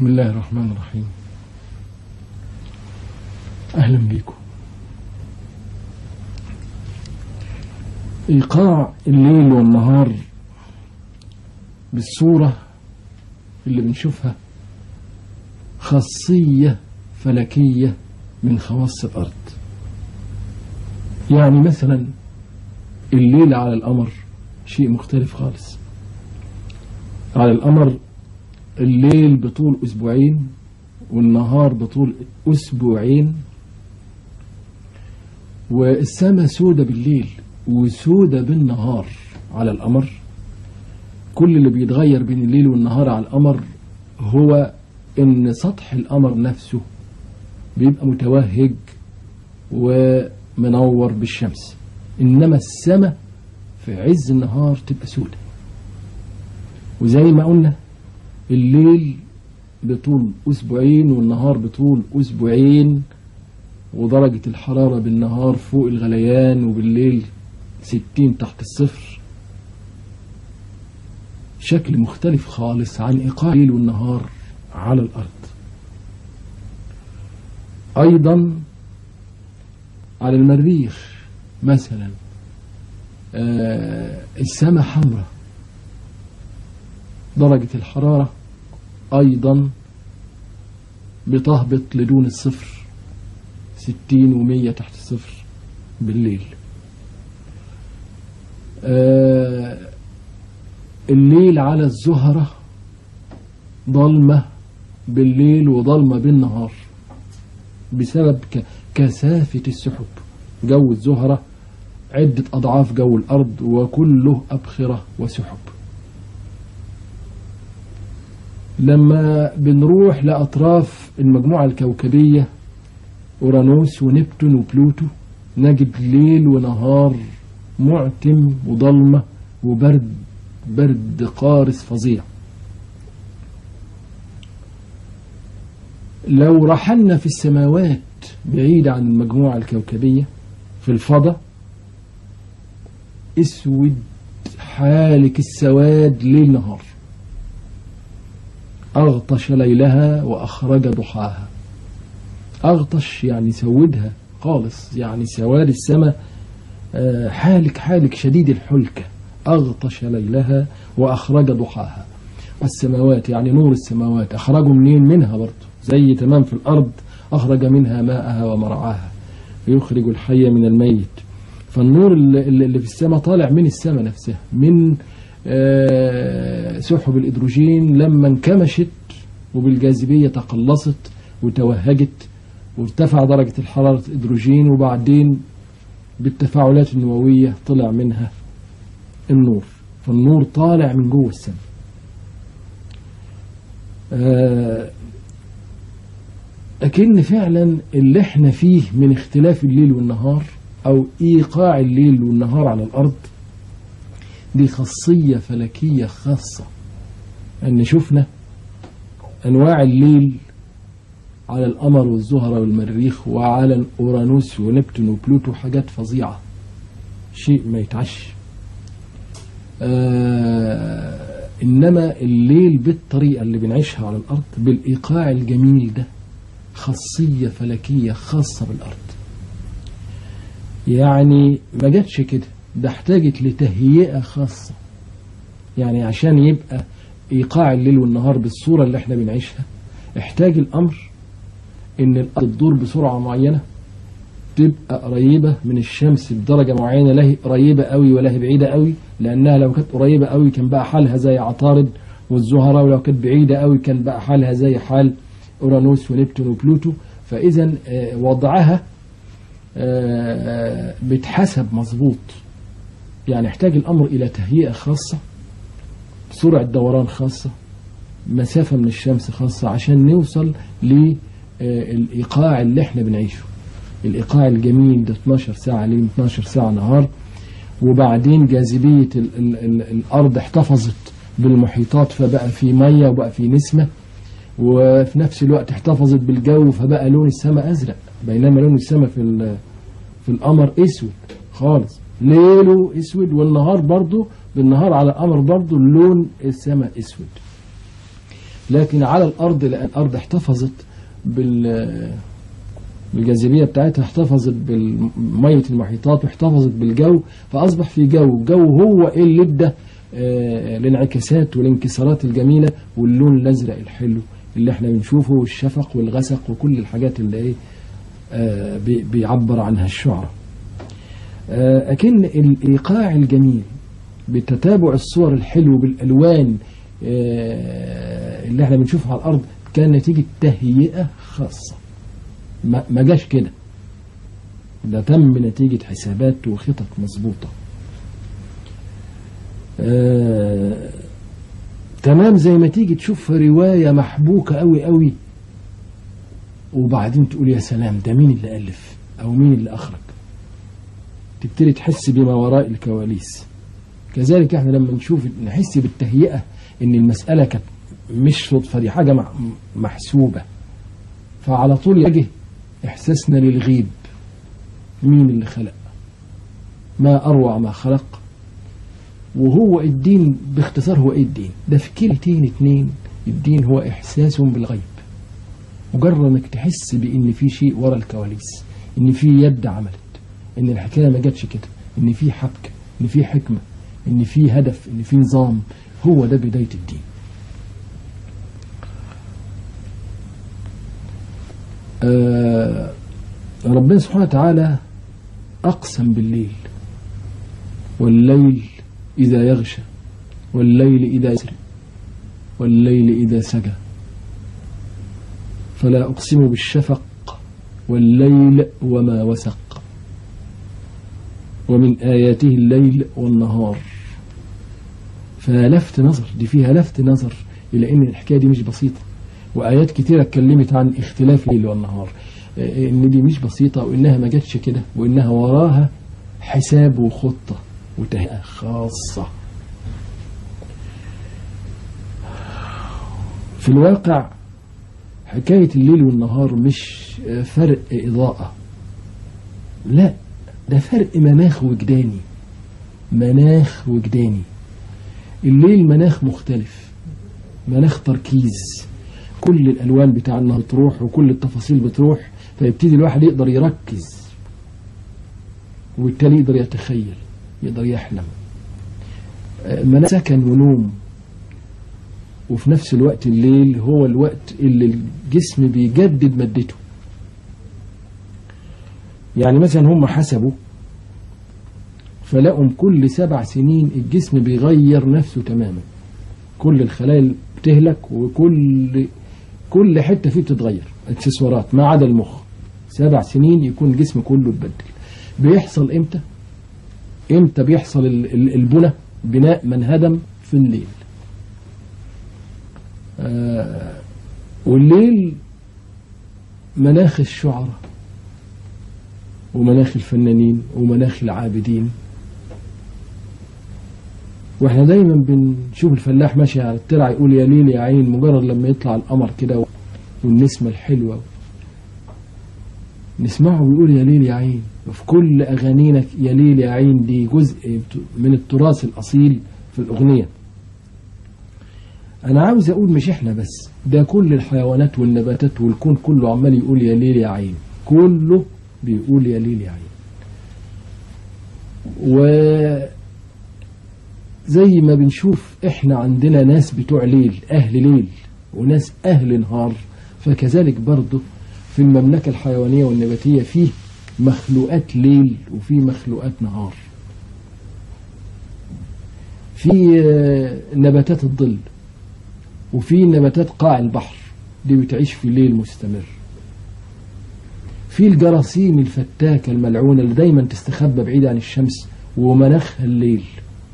بسم الله الرحمن الرحيم أهلا بكم إيقاع الليل والنهار بالصورة اللي بنشوفها خاصية فلكية من خواص الأرض يعني مثلا الليل على القمر شيء مختلف خالص على القمر الليل بطول أسبوعين والنهار بطول أسبوعين والسماء سودة بالليل وسودة بالنهار على القمر كل اللي بيتغير بين الليل والنهار على القمر هو ان سطح القمر نفسه بيبقى متوهج ومنور بالشمس انما السماء في عز النهار تبقى سودة وزي ما قلنا الليل بطول أسبوعين والنهار بطول أسبوعين ودرجة الحرارة بالنهار فوق الغليان وبالليل ستين تحت الصفر شكل مختلف خالص عن إيقاع الليل والنهار على الأرض أيضا على المريخ مثلا آه السماء حمراء درجة الحرارة أيضا بتهبط لدون الصفر ستين ومية تحت الصفر بالليل آه الليل على الزهرة ضلمة بالليل وضلمة بالنهار بسبب كثافة السحب جو الزهرة عدة أضعاف جو الأرض وكله أبخرة وسحب لما بنروح لأطراف المجموعة الكوكبية أورانوس ونبتون وبلوتو نجد ليل ونهار معتم وضلمة وبرد برد قارس فظيع لو رحلنا في السماوات بعيد عن المجموعة الكوكبية في الفضاء اسود حالك السواد ليل نهار أغطش ليلها وأخرج ضحاها أغطش يعني سودها خالص يعني سواد السماء حالك حالك شديد الحلكة أغطش ليلها وأخرج ضحاها والسماوات يعني نور السماوات أخرجوا منين منها برضه زي تمام في الأرض أخرج منها ماءها ومرعاها يخرج الحي من الميت فالنور اللي في السماء طالع من السماء نفسها من سحب الإدروجين لما انكمشت وبالجاذبية تقلصت وتوهجت وارتفع درجة الحرارة الإدروجين وبعدين بالتفاعلات النووية طلع منها النور فالنور طالع من جوه السماء لكن فعلا اللي احنا فيه من اختلاف الليل والنهار او ايقاع الليل والنهار على الارض دي خاصية فلكية خاصة ان شفنا انواع الليل على القمر والزهرة والمريخ وعلى اورانوس ونبتون وبلوتو حاجات فظيعة شيء ما يتعش آه إنما الليل بالطريقة اللي بنعيشها على الأرض بالإيقاع الجميل ده خاصية فلكية خاصة بالأرض يعني ما جاتش كده ده احتاجت لتهيئة خاصة يعني عشان يبقى إيقاع الليل والنهار بالصورة اللي احنا بنعيشها احتاج الأمر إن الأرض تدور بسرعة معينة تبقى قريبة من الشمس بدرجة معينة لا هي قريبة قوي ولا هي بعيدة قوي لأنها لو كانت قريبة قوي كان بقى حالها زي عطارد والزهرة ولو كانت بعيدة قوي كان بقى حالها زي حال أورانوس ونبتون وبلوتو فإذا وضعها بتحسب مظبوط يعني يحتاج الأمر إلى تهيئة خاصة سرعة دوران خاصة مسافة من الشمس خاصة عشان نوصل للإيقاع اللي احنا بنعيشه الإيقاع الجميل ده 12 ساعة ليل 12 ساعة نهار وبعدين جاذبية ال ال ال الأرض احتفظت بالمحيطات فبقى في مية وبقى في نسمة وفي نفس الوقت احتفظت بالجو فبقى لون السماء أزرق بينما لون السماء في في القمر اسود خالص ليله اسود والنهار برضه بالنهار على القمر برضه لون السماء اسود لكن على الأرض لأن الأرض احتفظت بال الجاذبية بتاعتها احتفظت بمية المحيطات واحتفظت بالجو فأصبح في جو الجو هو إيه اللي ادى آه، الانعكاسات والانكسارات الجميلة واللون الأزرق الحلو اللي احنا بنشوفه والشفق والغسق وكل الحاجات اللي ايه آه، بي- بيعبر عنها الشعراء آه، أكن الإيقاع الجميل بتتابع الصور الحلو بالألوان آه، اللي احنا بنشوفها على الأرض كان نتيجة تهيئة خاصة ما ما جاش كده ده تم نتيجة حسابات وخطط مظبوطة آه تمام زي ما تيجي تشوف رواية محبوكة قوي قوي وبعدين تقول يا سلام ده مين اللي ألف أو مين اللي أخرج تبتدي تحس بما وراء الكواليس كذلك احنا لما نشوف نحس بالتهيئة ان المسألة كانت مش صدفة دي حاجة مع- محسوبة فعلى طول يجي إحساسنا للغيب مين اللي خلق ما أروع ما خلق وهو الدين باختصار هو إيه الدين ده في كلمتين اتنين الدين هو إحساس بالغيب مجرد انك تحس بان في شيء ورا الكواليس ان في يد عملت ان الحكايه ما جاتش كده ان في حبكه ان في حكمه ان في هدف ان في نظام هو ده بدايه الدين آه ربنا سبحانه وتعالى أقسم بالليل والليل إذا يغشى والليل إذا يسري والليل إذا سجى فلا أقسم بالشفق والليل وما وسق ومن آياته الليل والنهار فلفت نظر دي فيها لفت نظر إلى أن الحكاية دي مش بسيطة وآيات كتيرة اتكلمت عن اختلاف الليل والنهار آه، إن دي مش بسيطة وإنها ما جاتش كده وإنها وراها حساب وخطة وتهيئة خاصة في الواقع حكاية الليل والنهار مش آه، فرق إضاءة لا ده فرق مناخ وجداني مناخ وجداني الليل مناخ مختلف مناخ تركيز كل الالوان بتاع النهار بتروح وكل التفاصيل بتروح فيبتدي الواحد يقدر يركز وبالتالي يقدر يتخيل يقدر يحلم آه، مناخ سكن ونوم وفي نفس الوقت الليل هو الوقت اللي الجسم بيجدد مادته يعني مثلا هم حسبوا فلقوا كل سبع سنين الجسم بيغير نفسه تماما كل الخلايا بتهلك وكل كل حته فيه بتتغير اكسسوارات ما عدا المخ سبع سنين يكون الجسم كله اتبدل بيحصل امتى امتى بيحصل ال- ال- البنى بناء من هدم في الليل آه والليل مناخ الشعراء ومناخ الفنانين ومناخ العابدين واحنا دايما بنشوف الفلاح ماشي على الترع يقول يا ليل يا عين مجرد لما يطلع القمر كده والنسمة الحلوة نسمعه بيقول يا ليل يا عين وفي كل أغانينا يا ليل يا عين دي جزء من التراث الأصيل في الأغنية أنا عاوز أقول مش إحنا بس ده كل الحيوانات والنباتات والكون كله عمال يقول يا ليل يا عين كله بيقول يا ليل يا عين وزي ما بنشوف إحنا عندنا ناس بتوع ليل أهل ليل وناس أهل نهار فكذلك برضه في المملكة الحيوانية والنباتية فيه مخلوقات ليل وفي مخلوقات نهار في آه، نباتات الظل وفي نباتات قاع البحر دي بتعيش في ليل مستمر في الجراثيم الفتاكة الملعونة اللي دايما تستخبى بعيد عن الشمس ومناخها الليل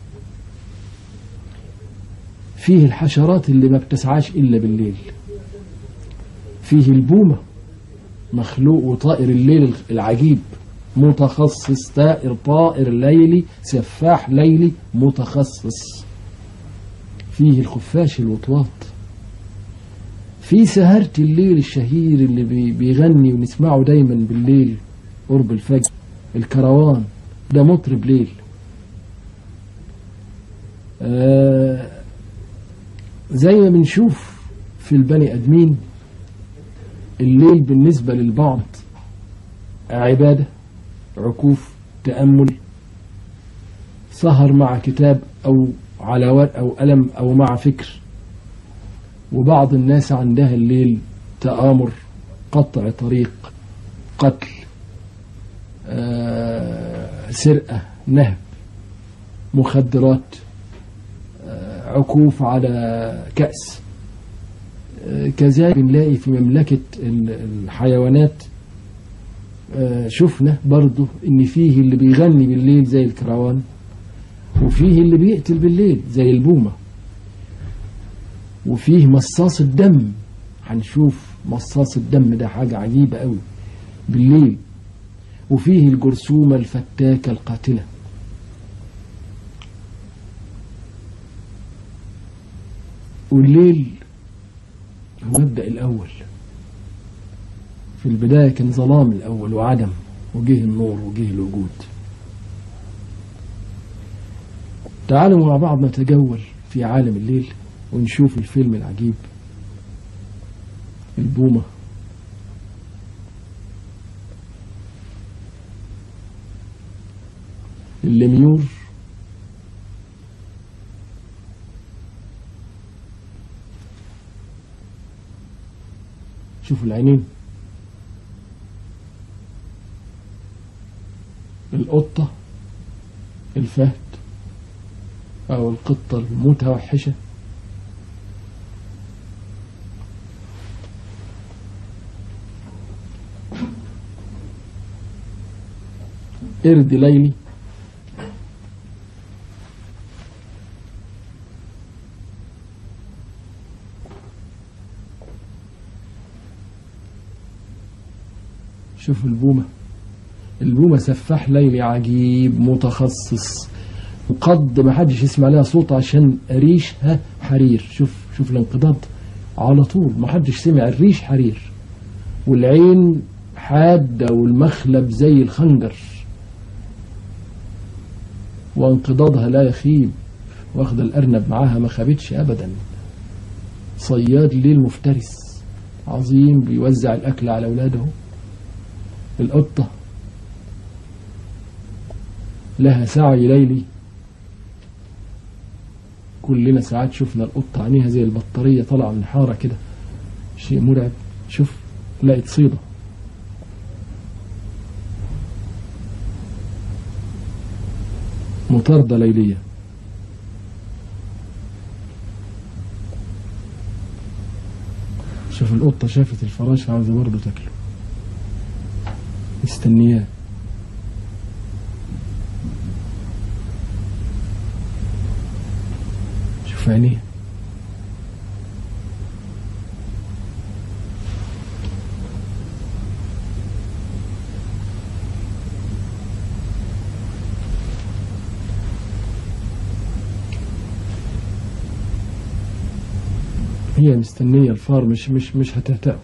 فيه الحشرات اللي ما بتسعاش إلا بالليل فيه البومة مخلوق وطائر الليل العجيب متخصص طائر طائر ليلي سفاح ليلي متخصص فيه الخفاش الوطواط في سهرة الليل الشهير اللي بي- بيغني ونسمعه دايما بالليل قرب الفجر الكروان ده مطرب ليل آه زي ما بنشوف في البني ادمين الليل بالنسبه للبعض عباده عكوف تامل سهر مع كتاب او على ورق او قلم او مع فكر وبعض الناس عندها الليل تآمر قطع طريق قتل آه، سرقة نهب مخدرات آه، عكوف على كأس آه، كذلك نلاقي في مملكة ال- الحيوانات آه، شفنا برضو ان فيه اللي بيغني بالليل زي الكروان وفيه اللي بيقتل بالليل زي البومة وفيه مصاص الدم هنشوف مصاص الدم ده حاجة عجيبة قوي بالليل وفيه الجرثومة الفتاكة القاتلة والليل هو المبدأ الأول في البداية كان ظلام الأول وعدم وجه النور وجه الوجود تعالوا مع بعض نتجول في عالم الليل ونشوف الفيلم العجيب البومة الليميور شوفوا العينين القطة الفهد أو القطة المتوحشة قرد ليلي شوف البومة البومة سفاح ليلي عجيب متخصص وقد ما حدش يسمع لها صوت عشان ريشها حرير شوف شوف الانقباض على طول ما حدش سمع الريش حرير والعين حادة والمخلب زي الخنجر وانقضاضها لا يخيب واخد الأرنب معاها ما خابتش أبدا صياد ليل مفترس عظيم بيوزع الأكل على أولاده القطة لها سعي ليلي كلنا ساعات شفنا القطة عينيها زي البطارية طالعة من حارة كده شيء مرعب شوف لقيت صيدة مطاردة ليلية شوف القطة شافت الفراشة عاوزة برضه تاكله مستنياه شوف عينيه هي مستنية الفار مش مش مش هتهتأه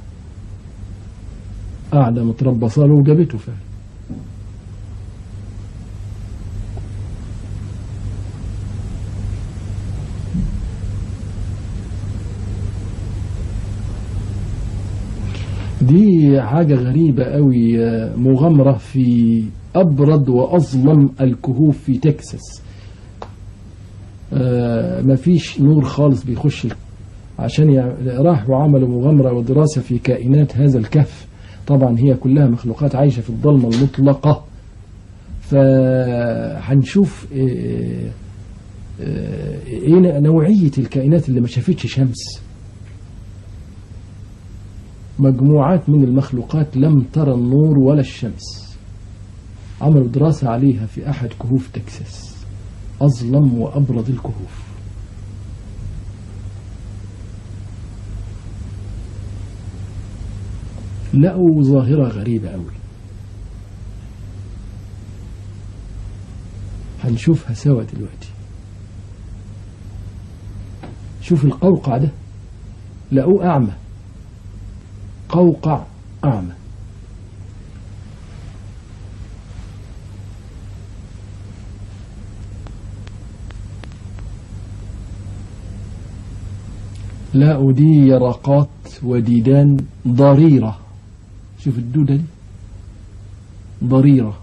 قاعدة متربصة له وجابته فعلا دي حاجة غريبة قوي آه، مغامرة في أبرد وأظلم الكهوف في تكساس آه، مفيش نور خالص بيخش عشان يع- راح وعملوا مغامرة ودراسة في كائنات هذا الكهف طبعا هي كلها مخلوقات عايشة في الضلمة المطلقة فهنشوف آه، آه، ايه نوعية الكائنات اللي ما شافتش شمس مجموعات من المخلوقات لم ترى النور ولا الشمس عملوا دراسة عليها في أحد كهوف تكساس أظلم وأبرد الكهوف لقوا ظاهرة غريبة أوي هنشوفها سوا دلوقتي شوف القوقع ده لقوه أعمى قوقع أعمى لا ودي يرقات وديدان ضريرة شوف الدودة دي ضريرة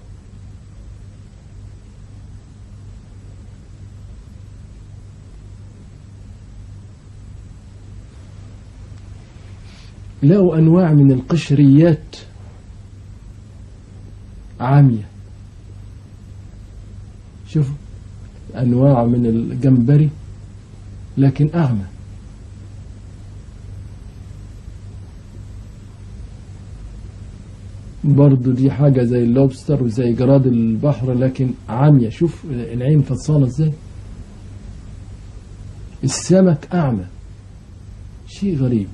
لقوا أنواع من القشريات عامية شوفوا أنواع من الجمبري لكن أعمى برضو دي حاجة زي اللوبستر وزي جراد البحر لكن عامية شوف العين فصانة ازاي السمك أعمى شيء غريب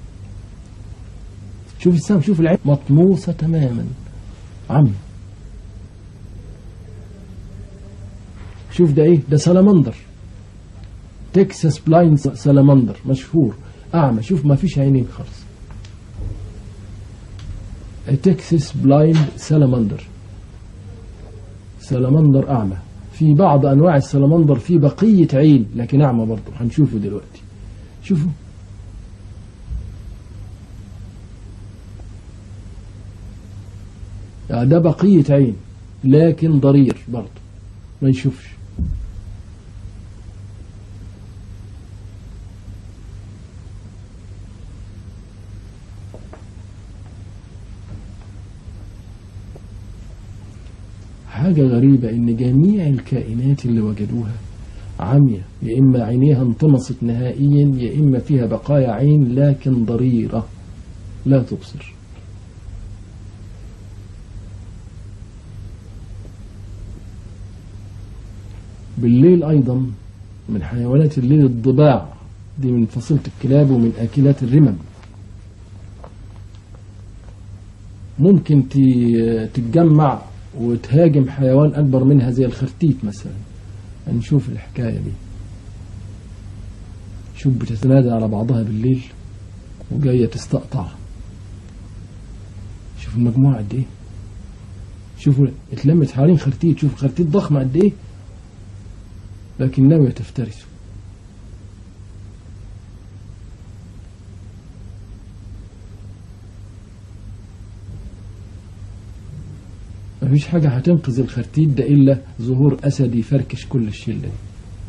شوف السمك شوف العين مطموسة تماما عمي شوف ده ايه ده سلمندر تكساس بلايند سلمندر مشهور أعمى شوف ما فيش عينين خالص تكساس بلايند سلمندر سلمندر أعمى في بعض أنواع السلمندر في بقية عين لكن أعمى برضه هنشوفه دلوقتي شوفوا يعني ده بقية عين لكن ضرير برضه ما يشوفش حاجة غريبة إن جميع الكائنات اللي وجدوها عمية يا إما عينيها انطمست نهائيا يا إما فيها بقايا عين لكن ضريرة لا تبصر بالليل أيضا من حيوانات الليل الضباع دي من فصيلة الكلاب ومن أكلات الرمم ممكن تتجمع وتهاجم حيوان أكبر منها زي الخرتيت مثلا هنشوف الحكاية دي شوف بتتنادى على بعضها بالليل وجاية تستقطع شوف المجموعة قد ايه شوفوا اتلمت حوالين خرتيت شوف خرتيت ضخمة قد ايه لكن ناوية تفترسه مفيش حاجة هتنقذ الخرتيت ده إلا ظهور أسد يفركش كل الشلة دي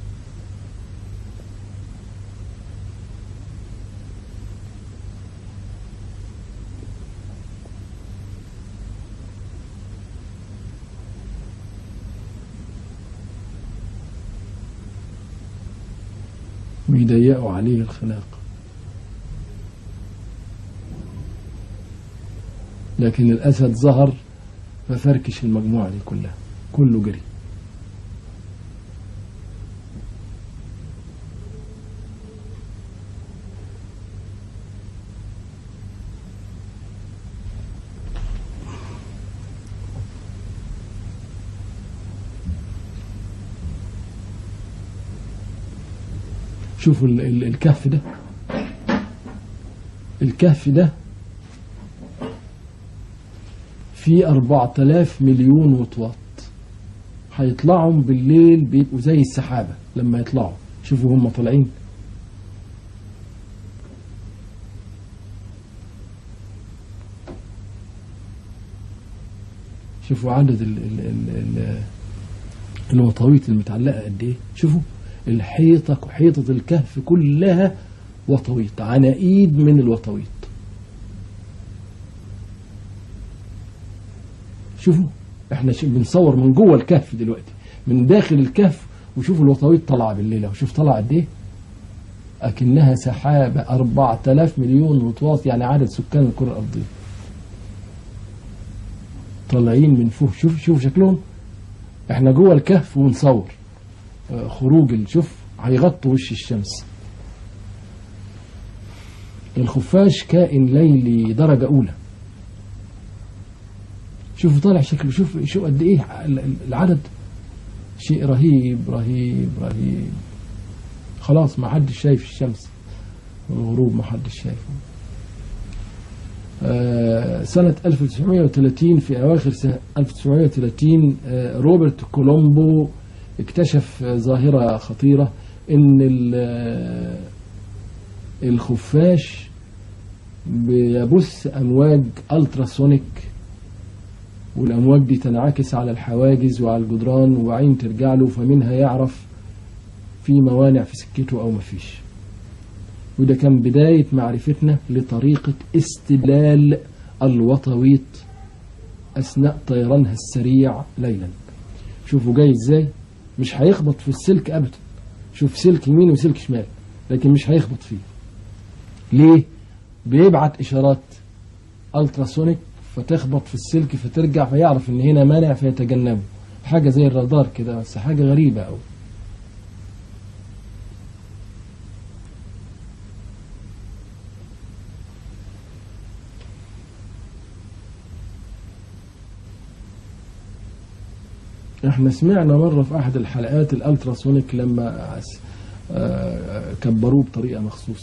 ويضيقوا عليه الخناق لكن الأسد ظهر ففركش المجموعة دي كلها كله جري شوفوا ال- ال- الكهف ده الكهف ده فيه 4000 مليون وطواط هيطلعوا بالليل بيبقوا زي السحابة لما يطلعوا شوفوا هم طالعين شوفوا عدد ال ال ال ال الوطاويط المتعلقة قد ايه شوفوا الحيطة حيطة الكهف كلها وطويط عناقيد من الوطويط شوفوا احنا ش- بنصور من جوه الكهف دلوقتي من داخل الكهف وشوفوا الوطويط طالعه بالليل وشوف طالعه قد ايه اكنها سحابه 4000 مليون وطواط يعني عدد سكان الكره الارضيه طالعين من فوق شوف شوف شكلهم احنا جوه الكهف ونصور آه، خروج ال- شوف هيغطوا وش الشمس الخفاش كائن ليلي درجة أولى شوفوا طالع شكله شوف شو قد إيه ال- ال- العدد شيء رهيب رهيب رهيب خلاص ما حدش شايف الشمس والغروب ما حدش شايفه آه، سنة 1930 في أواخر سنة 1930 آه، روبرت كولومبو اكتشف آه، ظاهرة خطيرة إن ال- آه، الخفاش بيبث أمواج ألتراسونيك والأمواج دي تنعكس على الحواجز وعلى الجدران وعين ترجع له فمنها يعرف في موانع في سكته أو مفيش وده كان بداية معرفتنا لطريقة استدلال الوطويط أثناء طيرانها السريع ليلا شوفوا جاي ازاي مش هيخبط في السلك أبدا شوف سلك يمين وسلك شمال لكن مش هيخبط فيه ليه بيبعت إشارات ألتراسونيك فتخبط في السلك فترجع فيعرف ان هنا مانع فيتجنبه حاجة زي الرادار كده بس حاجة غريبة أوي احنا سمعنا مرة في احد الحلقات الالتراسونيك لما آه، كبروه بطريقة مخصوصة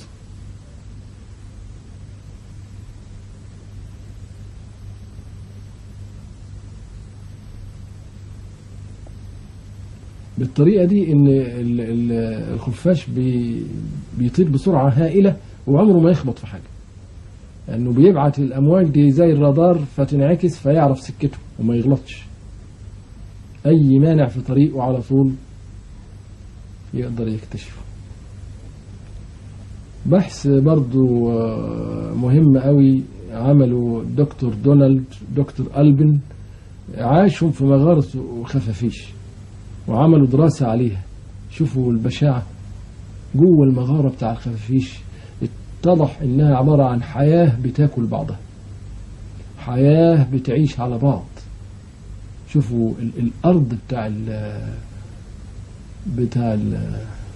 بالطريقة دي ان ال- ال- الخفاش بي بيطير بسرعة هائلة وعمره ما يخبط في حاجة لانه بيبعت الامواج دي زي الرادار فتنعكس فيعرف سكته وما يغلطش اي مانع في طريقه على طول يقدر يكتشفه بحث برضو آه، مهم قوي عمله دكتور دونالد دكتور ألبن عاشهم في مغارة وخفافيش وعملوا دراسة عليها شوفوا البشاعة جوه المغارة بتاع الخفافيش اتضح انها عبارة عن حياة بتاكل بعضها حياة بتعيش على بعض شوفوا ال- الارض بتاع ال بتاع ال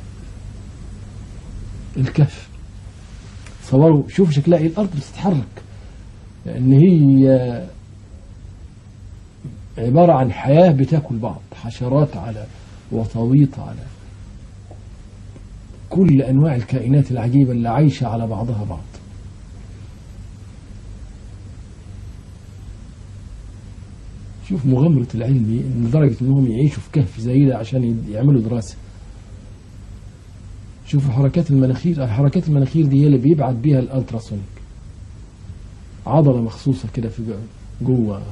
الكهف صوروا شوفوا شكلها ايه الارض بتتحرك لان هي عبارة عن حياة بتاكل بعض حشرات على وطويط على كل انواع الكائنات العجيبة اللي عايشة على بعضها بعض شوف مغامرة العلم لدرجة انهم يعيشوا في كهف زي ده عشان يد- يعملوا دراسة شوفوا حركات المناخير حركات المناخير دي هي اللي بيبعت بيها الالتراسونيك عضلة مخصوصة كده في جو- جوه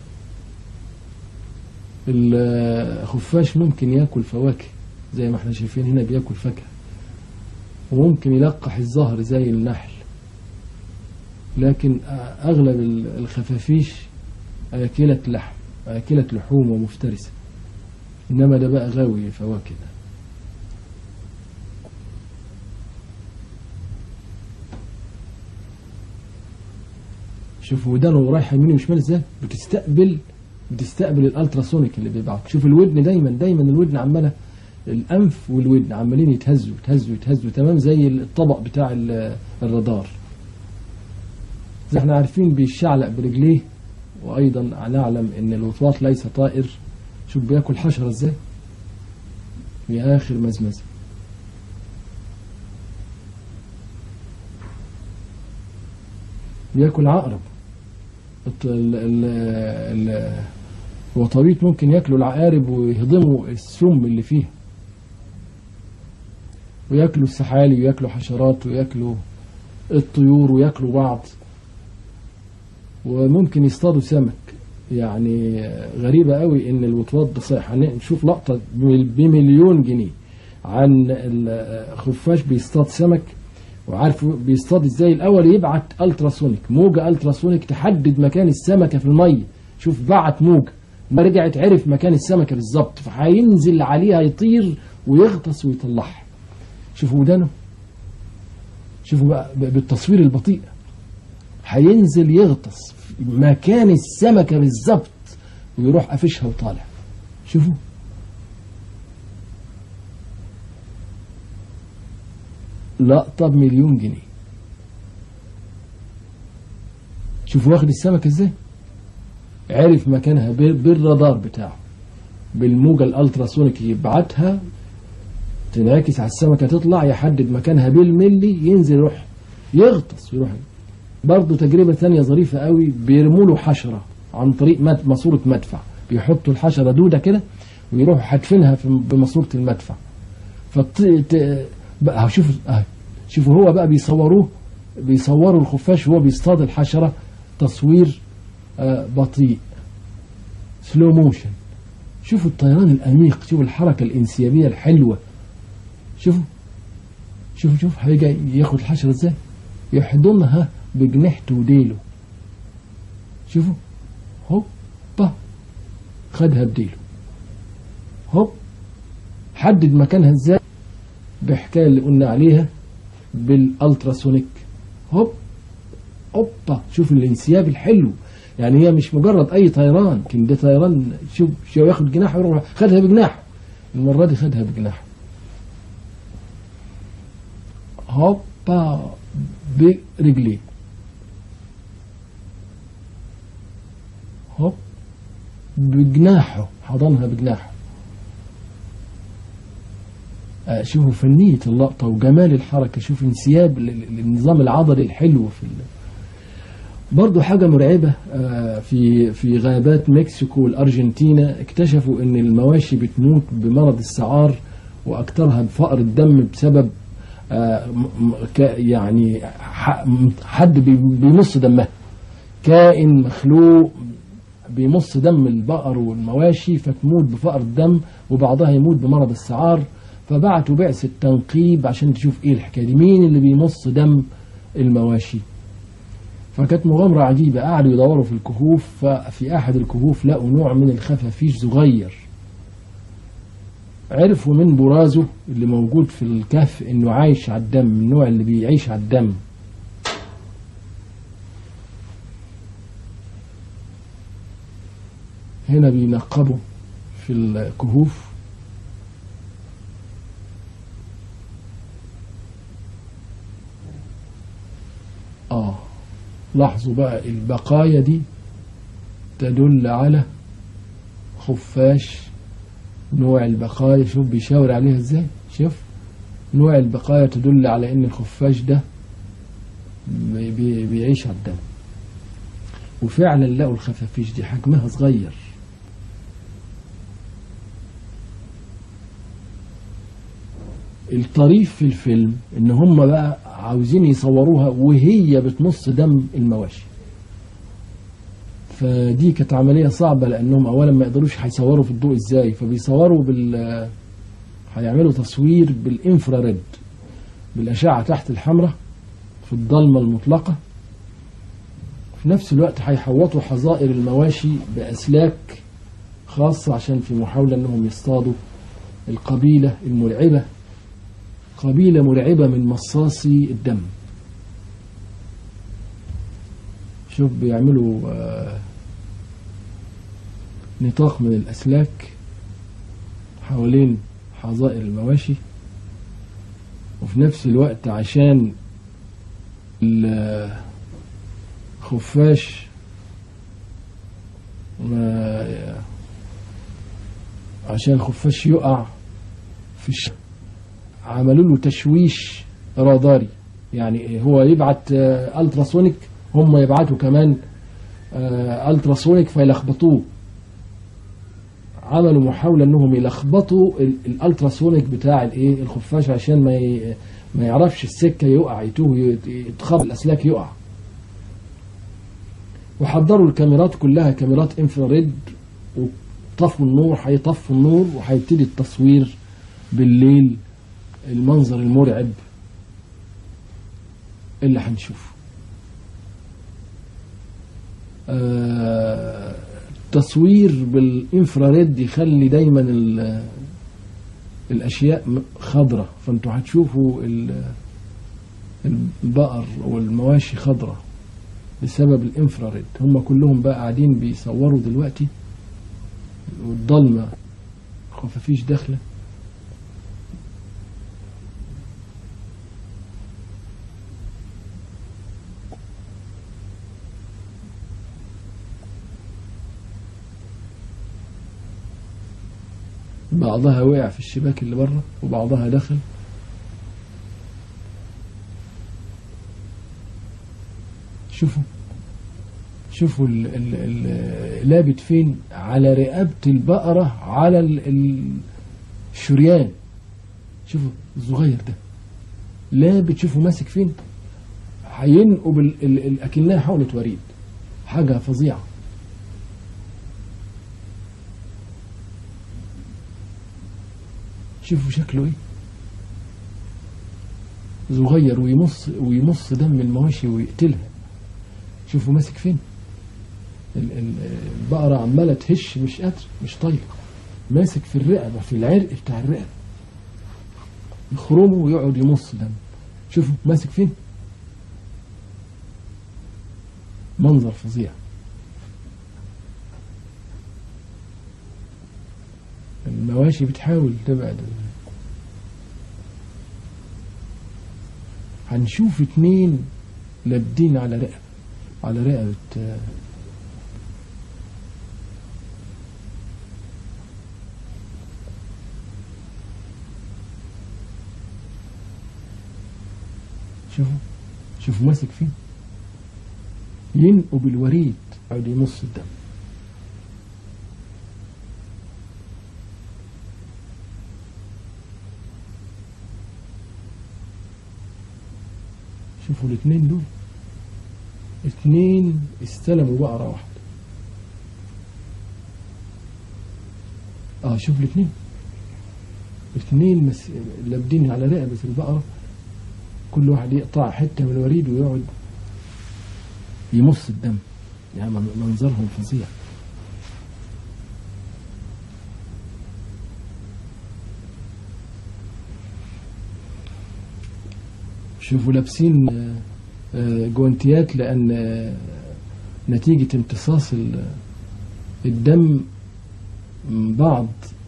الخفاش ممكن ياكل فواكه زي ما احنا شايفين هنا بياكل فاكهة وممكن يلقح الزهر زي النحل لكن اغلب ال- الخفافيش آكلة لحم آكلة لحوم ومفترسة إنما ده بقى غاوي فواكه ده. شوفوا ودانه رايحة يمين وشمال ازاي بتستقبل بتستقبل الالتراسونيك اللي بيبعت شوف الودن دايما دايما الودن عمالة الأنف والودن عمالين يتهزوا يتهزوا يتهزوا تمام زي الطبق بتاع ال- الرادار زي احنا عارفين بيشعلق برجليه وأيضا نعلم أن الوطواط ليس طائر شوف بياكل حشرة ازاي في آخر مزمزة بياكل عقرب الط- ال- ال- ال- الوطاويط ممكن ياكلوا العقارب ويهضموا السم اللي فيها وياكلوا السحالي وياكلوا حشرات وياكلوا الطيور وياكلوا بعض وممكن يصطادوا سمك يعني غريبة قوي ان الوطواط ده صحيح هنشوف لقطة بمليون جنيه عن الخفاش بيصطاد سمك وعارف بيصطاد ازاي الاول يبعت التراسونيك موجة التراسونيك تحدد مكان السمكة في المية شوف بعت موجة ما رجعت عرف مكان السمكة بالظبط فهينزل عليها يطير ويغطس ويطلعها شوفوا ودانه شوفوا بقى بالتصوير البطيء هينزل يغطس في مكان السمكة بالظبط ويروح قافشها وطالع شوفوا لقطة بمليون جنيه شوفوا واخد السمكة ازاي عرف مكانها بال- بالرادار بتاعه بالموجة الالتراسونيك يبعتها تنعكس على السمكة تطلع يحدد مكانها بالملي ينزل يروح يغطس ويروح برضه تجربة ثانية ظريفة قوي بيرموا له حشرة عن طريق مد- ماسورة مدفع بيحطوا الحشرة دودة كده ويروحوا حادفينها في- بماسورة المدفع فت ت- بقى شوف آه. شوفوا هو بقى بيصوروه بيصوروا الخفاش وهو بيصطاد الحشرة تصوير آه، بطيء سلو موشن شوفوا الطيران الأنيق شوفوا الحركة الانسيابية الحلوة شوفوا شوفوا شوفوا هيجي ياخد الحشرة ازاي يحضنها بجنحته وديله شوفوا هوبا خدها بديله هوب حدد مكانها ازاي بحكاية اللي قلنا عليها بالالتراسونيك هوب هوبا شوف الانسياب الحلو يعني هي مش مجرد اي طيران لكن ده طيران شوف شو ياخد جناحه يروح خدها بجناحه المره دي خدها بجناحه هوبا برجليه هوب بجناحه حضنها بجناحه آه، شوفوا فنية اللقطة وجمال الحركة شوف انسياب ال- النظام العضلي الحلو في ال... برضو حاجة مرعبة آه، في في غابات مكسيكو والأرجنتينا اكتشفوا ان المواشي بتموت بمرض السعار واكثرها بفقر الدم بسبب آه، م- م- ك- يعني ح- حد بي- بيمص دمها كائن مخلوق بيمص دم البقر والمواشي فتموت بفقر الدم وبعضها يموت بمرض السعار فبعتوا بعثة تنقيب عشان تشوف ايه الحكاية دي مين اللي بيمص دم المواشي فكانت مغامرة عجيبة قعدوا يدوروا في الكهوف ففي أحد الكهوف لقوا نوع من الخفافيش صغير عرفوا من برازه اللي موجود في الكهف انه عايش على الدم النوع اللي بيعيش على الدم هنا بينقبوا في الكهوف اه لاحظوا بقى البقايا دي تدل على خفاش نوع البقايا شوف بيشاور عليها ازاي شوف نوع البقايا تدل على ان الخفاش ده بي- بي- بيعيش على الدم وفعلا لقوا الخفافيش دي حجمها صغير الطريف في الفيلم ان هم بقى عاوزين يصوروها وهي بتمص دم المواشي فدي كانت عملية صعبة لأنهم أولا ما يقدروش هيصوروا في الضوء إزاي فبيصوروا بال هيعملوا تصوير بالإنفراريد بالأشعة تحت الحمراء في الضلمة المطلقة في نفس الوقت هيحوطوا حظائر المواشي بأسلاك خاصة عشان في محاولة أنهم يصطادوا القبيلة المرعبة قبيلة مرعبة من مصاصي الدم شوف بيعملوا آه، نطاق من الأسلاك حوالين حظائر المواشي وفي نفس الوقت عشان الخفاش ما عشان الخفاش يقع في الش... عملوا له تشويش راداري يعني هو يبعت آه، التراسونيك هم يبعتوا كمان آه، التراسونيك فيلخبطوه عملوا محاولة انهم يلخبطوا ال- الالتراسونيك بتاع الايه الخفاش عشان ما ي... ما يعرفش السكة يقع يتوه يت- يتخبط الاسلاك يقع وحضروا الكاميرات كلها كاميرات انفراريد وطفوا النور هيطفوا النور وهيبتدي التصوير بالليل المنظر المرعب اللي هنشوفه آه، التصوير بالانفراريد يخلي دايما ال- الاشياء م- خضرة فانتوا هتشوفوا ال- البقر والمواشي خضرة بسبب الانفراريد هم كلهم بقى قاعدين بيصوروا دلوقتي والضلمة خفافيش داخله بعضها وقع في الشباك اللي بره وبعضها دخل شوفوا شوفوا ال ال ال لابت فين على رقبة البقرة على ال ال الشريان شوفوا الصغير ده لا بتشوفه ماسك فين هينقب ال- ال- ال- اكنها حقنة وريد حاجة فظيعة شوفوا شكله ايه صغير ويمص ويمص دم المواشي ويقتلها شوفوا ماسك فين ال- ال- البقرة عمالة تهش مش قادر مش طايقة ماسك في الرقبة في العرق بتاع الرقبة يخرمه ويقعد يمص دم شوفوا ماسك فين منظر فظيع المواشي بتحاول تبعد هنشوف اتنين لابدين على رقبة على رقبة آه، شوفوا شوفوا ماسك فين ينقب الوريد يقعد يمص الدم شوفوا الاثنين دول اثنين استلموا بقرة واحدة اه شوف الاثنين اثنين مس... لابدين على رقبة البقرة كل واحد يقطع حتة من الوريد ويقعد يمص الدم يعني من- منظرهم فظيع شوفوا لابسين آه، آه، جوانتيات لأن آه، نتيجة امتصاص ال- الدم من بعض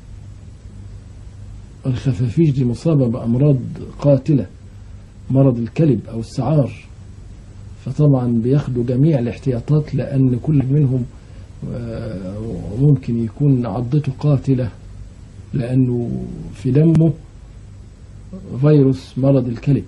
الخفافيش دي مصابة بأمراض قاتلة مرض الكلب أو السعار فطبعا بياخدوا جميع الاحتياطات لأن كل منهم آه، ممكن يكون عضته قاتلة لأنه في دمه فيروس مرض الكلب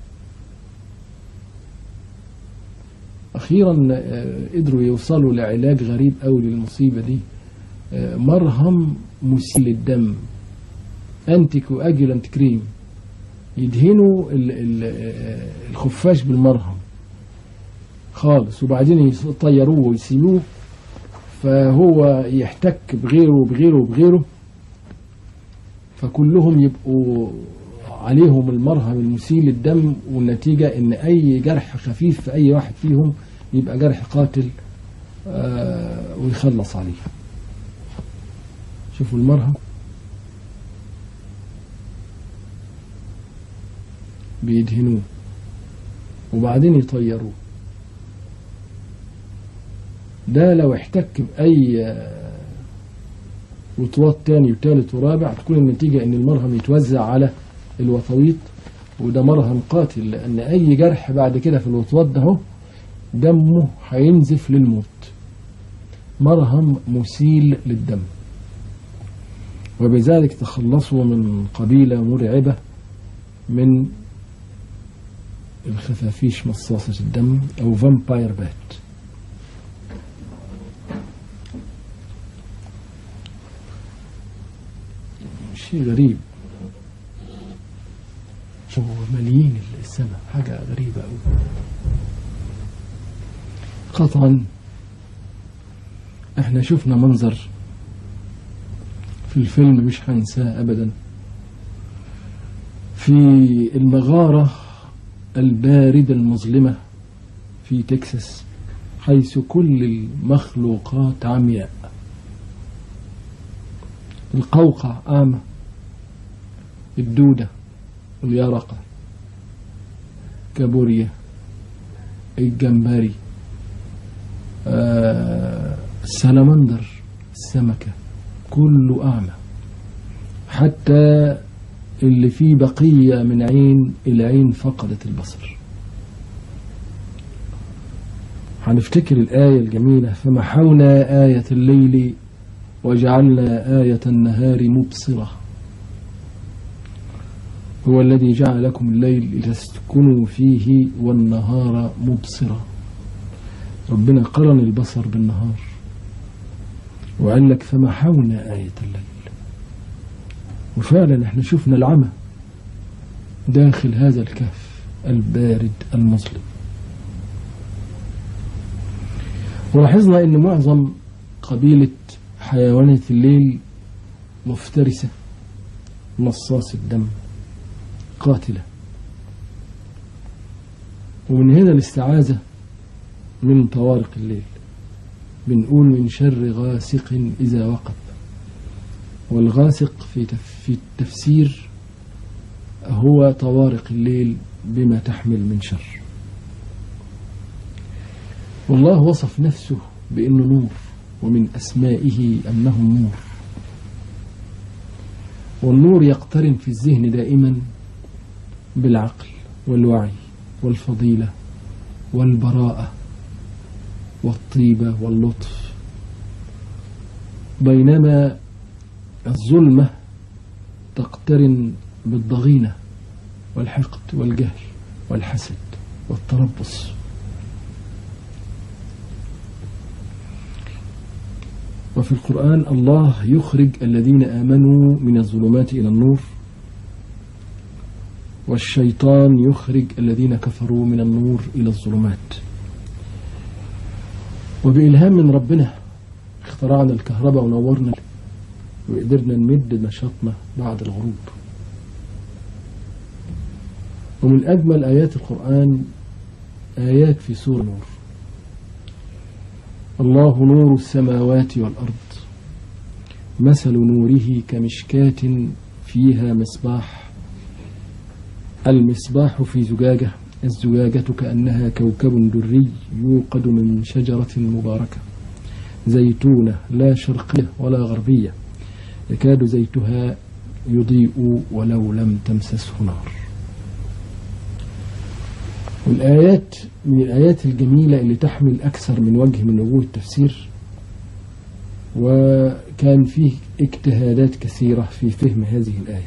أخيرا آه، قدروا يوصلوا لعلاج غريب أوي للمصيبة دي آه، مرهم مسيل الدم أنتي كواجولانت كريم يدهنوا ال- ال- آه، الخفاش بالمرهم خالص وبعدين يطيروه ويسيبوه فهو يحتك بغيره وبغيره وبغيره فكلهم يبقوا عليهم المرهم المسيل للدم والنتيجة ان اي جرح خفيف في اي واحد فيهم يبقى جرح قاتل آه ويخلص عليه شوفوا المرهم بيدهنوه وبعدين يطيروه ده لو احتك بأي آه، وطواط تاني وتالت ورابع تكون النتيجة ان المرهم يتوزع على الوطويط وده مرهم قاتل لان اي جرح بعد كده في الوطواط ده اهو دمه هينزف للموت مرهم مسيل للدم وبذلك تخلصوا من قبيلة مرعبة من الخفافيش مصاصة الدم أو فامباير بات شيء غريب شوفوا مليين السماء حاجة غريبة أوي قطعا احنا شفنا منظر في الفيلم مش هنساه أبدا في المغارة الباردة المظلمة في تكساس حيث كل المخلوقات عمياء القوقع أعمى الدودة اليرقة كابوريا الجمبري آه السلمندر السمكة كله أعمى حتى اللي فيه بقية من عين العين فقدت البصر هنفتكر الآية الجميلة فمحونا آية الليل وجعلنا آية النهار مبصرة هو الذي جعل لكم الليل لتسكنوا فيه والنهار مبصرة ربنا قرن البصر بالنهار وقال لك فمحونا آية الليل وفعلا احنا شفنا العمى داخل هذا الكهف البارد المظلم ولاحظنا أن معظم قبيلة حيوانات الليل مفترسة مصاص الدم قاتلة ومن هنا الاستعاذة من طوارق الليل بنقول من شر غاسق إذا وقب والغاسق في في التفسير هو طوارق الليل بما تحمل من شر والله وصف نفسه بأنه نور ومن أسمائه أنه نور والنور يقترن في الذهن دائما بالعقل والوعي والفضيلة والبراءة والطيبة واللطف بينما الظلمة تقترن بالضغينة والحقد والجهل والحسد والتربص وفي القرآن الله يخرج الذين آمنوا من الظلمات إلى النور والشيطان يخرج الذين كفروا من النور إلى الظلمات وبإلهام من ربنا اخترعنا الكهرباء ونورنا وقدرنا نمد نشاطنا بعد الغروب ومن أجمل آيات القرآن آيات في سورة نور الله نور السماوات والأرض مثل نوره كمشكاة فيها مصباح المصباح في زجاجة الزجاجة كأنها كوكب دري يوقد من شجرة مباركة زيتونة لا شرقية ولا غربية يكاد زيتها يضيء ولو لم تمسسه نار والآيات من الآيات الجميلة اللي تحمل أكثر من وجه من وجوه التفسير وكان فيه اجتهادات كثيرة في فهم هذه الآية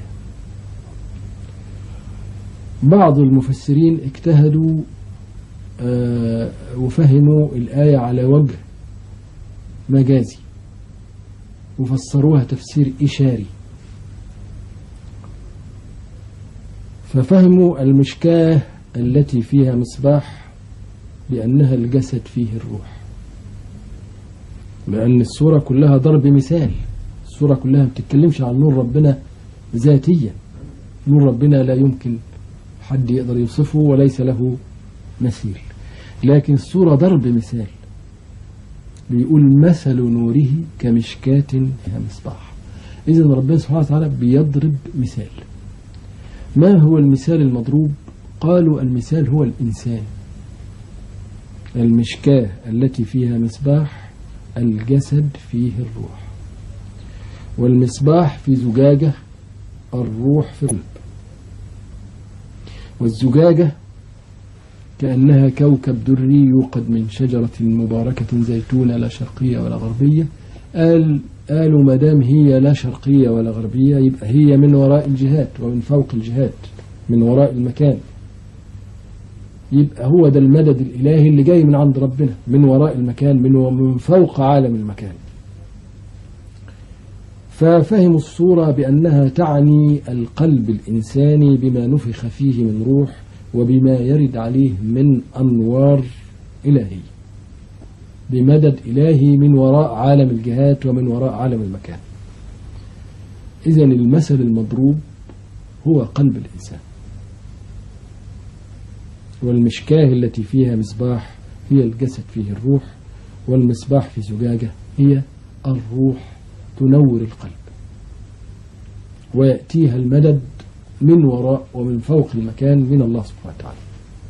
بعض المفسرين اجتهدوا آه وفهموا الآية على وجه مجازي وفسروها تفسير إشاري ففهموا المشكاه التي فيها مصباح لأنها الجسد فيه الروح لأن السورة كلها ضرب مثال السورة كلها ما بتتكلمش عن نور ربنا ذاتيا نور ربنا لا يمكن حد يقدر يوصفه وليس له مثيل لكن السورة ضرب مثال بيقول مثل نوره كمشكاة فيها مصباح إذا ربنا سبحانه وتعالى بيضرب مثال ما هو المثال المضروب قالوا المثال هو الإنسان المشكاة التي فيها مصباح الجسد فيه الروح والمصباح في زجاجة الروح في القلب والزجاجة كأنها كوكب دري يوقد من شجرة مباركة زيتونة لا شرقية ولا غربية قال قالوا ما دام هي لا شرقية ولا غربية يبقى هي من وراء الجهات ومن فوق الجهات من وراء المكان يبقى هو ده المدد الإلهي اللي جاي من عند ربنا من وراء المكان من من فوق عالم المكان ففهموا الصورة بأنها تعني القلب الإنساني بما نفخ فيه من روح وبما يرد عليه من أنوار إلهية بمدد إلهي من وراء عالم الجهات ومن وراء عالم المكان إذا المثل المضروب هو قلب الإنسان والمشكاه التي فيها مصباح هي الجسد فيه الروح والمصباح في زجاجة هي الروح تنور القلب ويأتيها المدد من وراء ومن فوق المكان من الله سبحانه وتعالى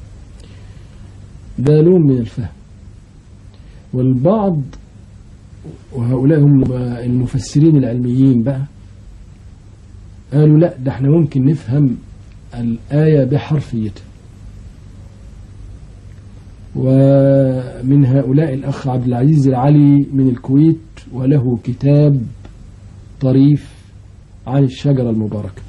ده لون من الفهم والبعض وهؤلاء هم المفسرين العلميين بقى قالوا لا ده احنا ممكن نفهم الآية بحرفيتها ومن هؤلاء الأخ عبد العزيز العلي من الكويت وله كتاب طريف عن الشجرة المباركة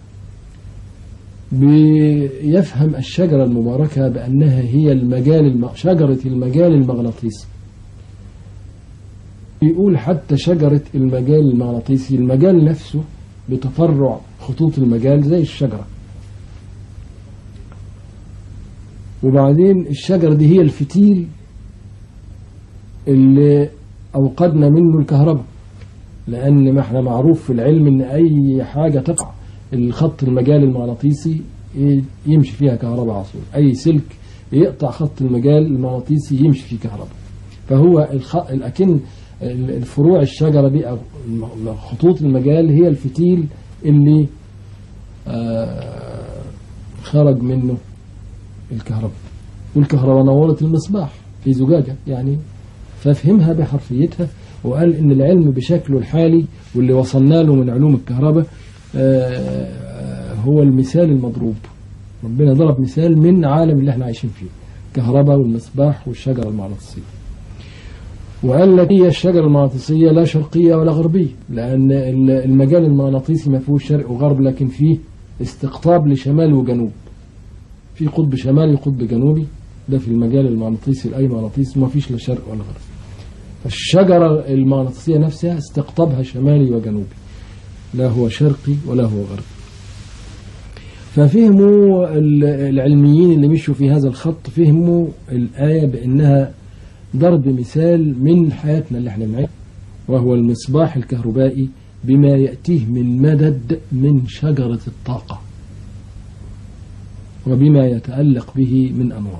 بيفهم الشجرة المباركة بأنها هي المجال الم... شجرة المجال المغناطيسي يقول حتى شجرة المجال المغناطيسي المجال نفسه بتفرع خطوط المجال زي الشجرة وبعدين الشجرة دي هي الفتيل اللي أوقدنا منه الكهرباء لأن ما احنا معروف في العلم إن أي حاجة تقع الخط المجال المغناطيسي يمشي فيها كهرباء على طول أي سلك يقطع خط المجال المغناطيسي يمشي فيه كهرباء فهو الخ... الأكن الفروع الشجرة دي أو خطوط المجال هي الفتيل اللي آه خرج منه الكهرباء والكهرباء نورت المصباح في زجاجة يعني ففهمها بحرفيتها وقال ان العلم بشكله الحالي واللي وصلنا له من علوم الكهرباء آه هو المثال المضروب ربنا ضرب مثال من عالم اللي احنا عايشين فيه الكهرباء والمصباح والشجرة المغناطيسية وقال لك هي الشجرة المغناطيسية لا شرقية ولا غربية لأن المجال المغناطيسي ما فيهوش شرق وغرب لكن فيه استقطاب لشمال وجنوب في قطب شمالي وقطب جنوبي ده في المجال المغناطيسي الأي مغناطيسي ما فيش لا شرق ولا غرب فالشجرة المغناطيسية نفسها استقطابها شمالي وجنوبي لا هو شرقي ولا هو غربي ففهموا العلميين اللي مشوا في هذا الخط فهموا الآية بأنها ضرب مثال من حياتنا اللي احنا بنعيشها وهو المصباح الكهربائي بما يأتيه من مدد من شجرة الطاقة وبما يتألق به من أنوار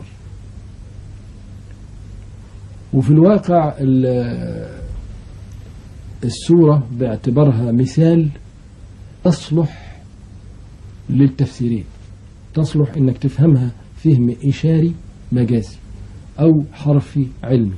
وفي الواقع السورة باعتبارها مثال تصلح للتفسيرين تصلح انك تفهمها فهم إشاري مجازي أو حرفي علمي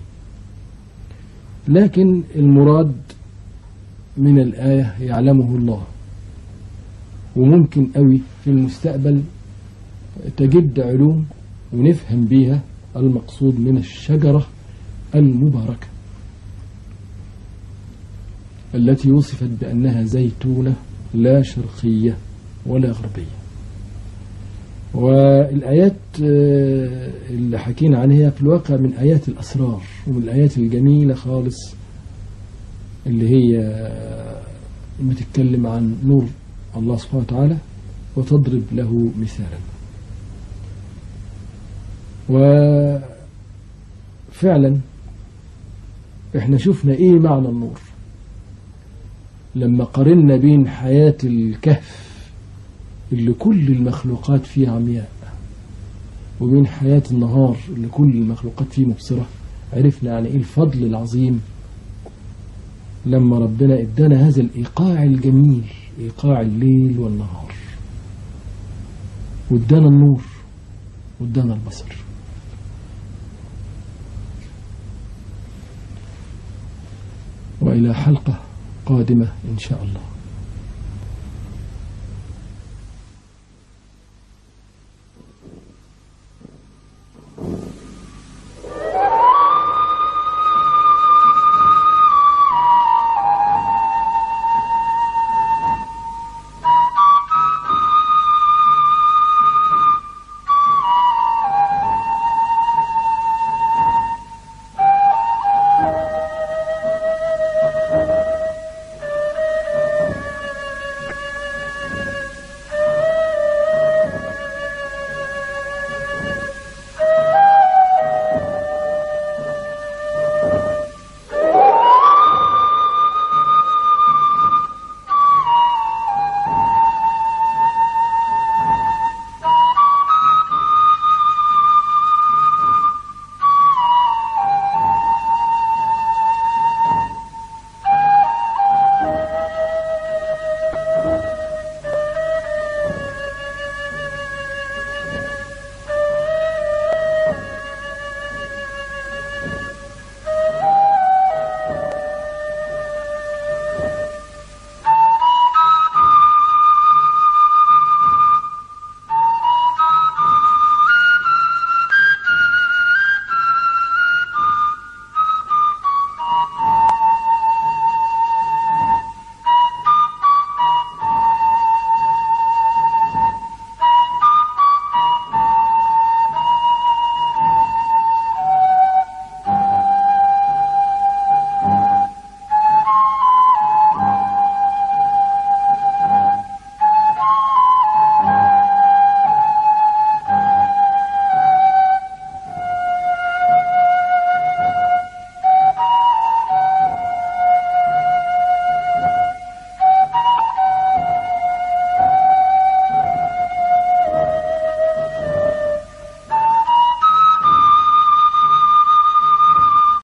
لكن المراد من الآية يعلمه الله وممكن قوي في المستقبل تجد علوم ونفهم بيها المقصود من الشجرة المباركة التي وصفت بأنها زيتونة لا شرقية ولا غربية والآيات اللي حكينا عنها في الواقع من آيات الأسرار ومن الآيات الجميلة خالص اللي هي بتتكلم عن نور الله سبحانه وتعالى وتضرب له مثالا وفعلا احنا شفنا ايه معنى النور لما قارنا بين حياة الكهف اللي كل المخلوقات فيه عمياء وبين حياة النهار اللي كل المخلوقات فيه مبصرة عرفنا يعني ايه الفضل العظيم لما ربنا ادانا هذا الايقاع الجميل ايقاع الليل والنهار وادانا النور وادانا البصر وإلى حلقة قادمة إن شاء الله